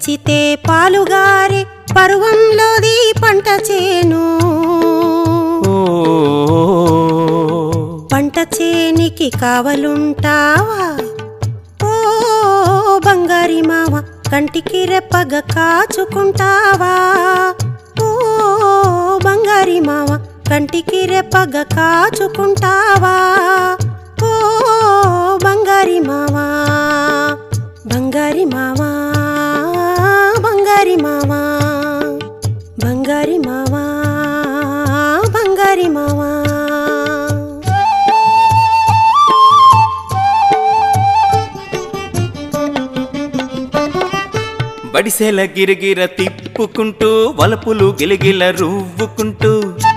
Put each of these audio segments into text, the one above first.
తెచ్చితే పాలుగారే పరువంలోది పంట చేను ఓ పంట చేనికి కావలుంటావా ఓ బంగారి మావ కంటికి రెప్పగ కాచుకుంటావా ఓ బంగారి మావ కంటికి రెప్పగ కాచుకుంటావా ఓ బంగారి మావా బంగారి మావా బంగారి మావా బంగారి మావా బంగారి మావా బడిసెల గిరగిర తిప్పుకుంటూ వలపులు గిలగిల రువ్వుకుంటూ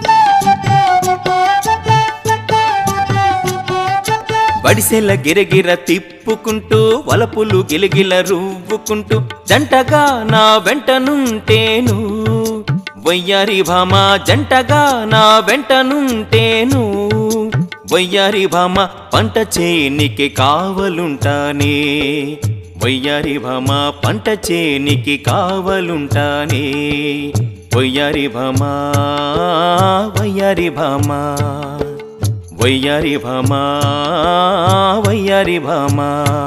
బడిసెల గిరగిర తిప్పుకుంటూ వలపులు గిలగిల రువ్వుకుంటూ జంటగా నా వెంటనుంటేను వయ్యారి భామ జంటగా నా వెంటనుంటేను వయ్యారి భామ పంట చేనికి కావలుంటానే వయ్యారి భామ పంట చేనికి కావలుంటానే వయ్యారి భామ వయ్యారి భామ వయ్యారి భామ వయ్యారి భామ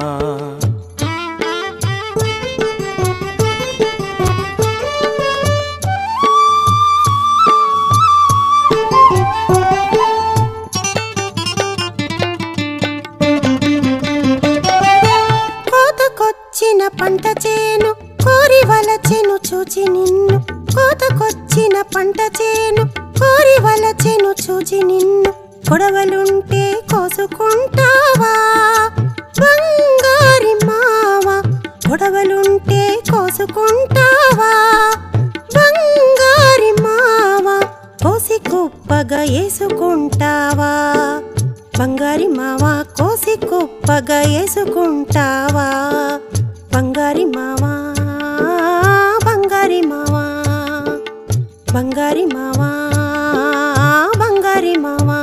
కోతకొచ్చిన పంట చేను కోరి వలచెను చూచి నిన్ను కోతకొచ్చిన పంట చేను కోరి వలచెను చూచి నిన్ను కొడవలుంటే కోసుకుంటావా బంగారి మావా కొడవలుంటే కోసుకుంటావా బంగారి మావా కోసి కుప్పగా వేసుకుంటావా బంగారి మావా కోసి కుప్పగా వేసుకుంటావా బంగారి మావా బంగారి మావా బంగారి మావా బంగారి మావా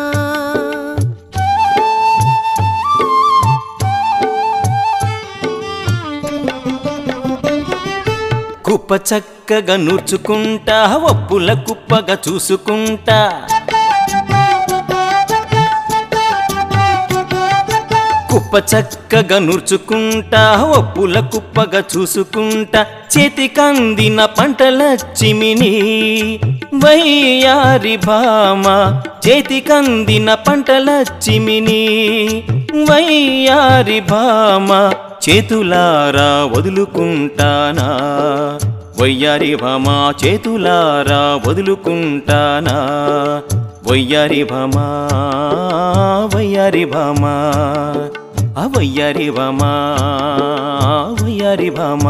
కుప్ప చక్కగా నూర్చుకుంటా ఒప్పుల కుప్పగా చూసుకుంటా కుప్ప చక్కగా నూర్చుకుంటా ఒప్పుల కుప్పగా చూసుకుంటా చేతికందిన పంటలచ్చిమిని వయ్యారి భామ చేతికందిన పంటలచ్చిమిని వయ్యారి భామ చేతులారా వదులుకుంటానా వయ్యారి భామ చేతులారా వదులుకుంటానా వయ్యారి భామ వయ్యారి భామ అవయ్యారి భామ వయ్యారి భామ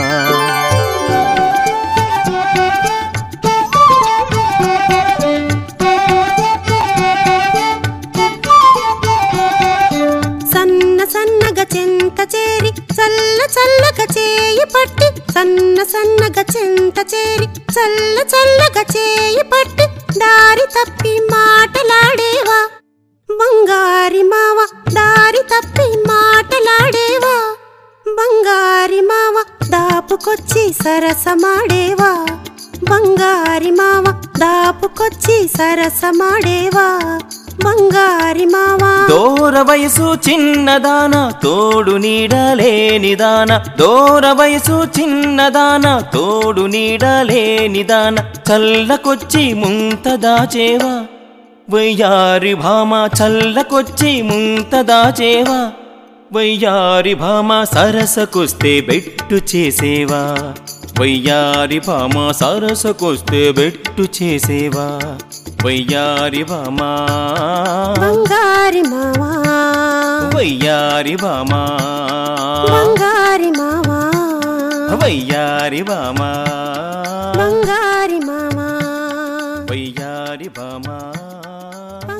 సన్న సన్నగ చెంత చేరి చల్ల చల్లగ చేయి పట్టి సన్న సన్నగ చెంత చేరి చల్ల చల్లగ చేయి పట్టి దారి తప్పి మాటలాడేవా బంగారి మావ దారి తప్పి మాటలాడేవా బంగారి మావ దాపుకొచ్చి సరసమాడేవా బంగారి మావ దాపుకొచ్చి సరసమాడేవా బంగారి మావా దూర వయసు చిన్నదాన తోడు నీడలేనిదాన దూర వయసు చిన్నదాన తోడు నీడలేనిదాన చల్లకొచ్చి ముంత దాచేవా వయ్యారి భామ చల్లకొచ్చి ముంత దాచేవా వయ్యారి భామ సరసకొస్తే బెట్టు చేసేవా వయ్యారి భామ సరసకొస్తే బెట్టు చేసేవా వయ్యారి భామ బంగారి మావా వయ్యారి భామ బంగారి మావా వయ్యారి భామ బంగారి మావా వయ్యారి భామ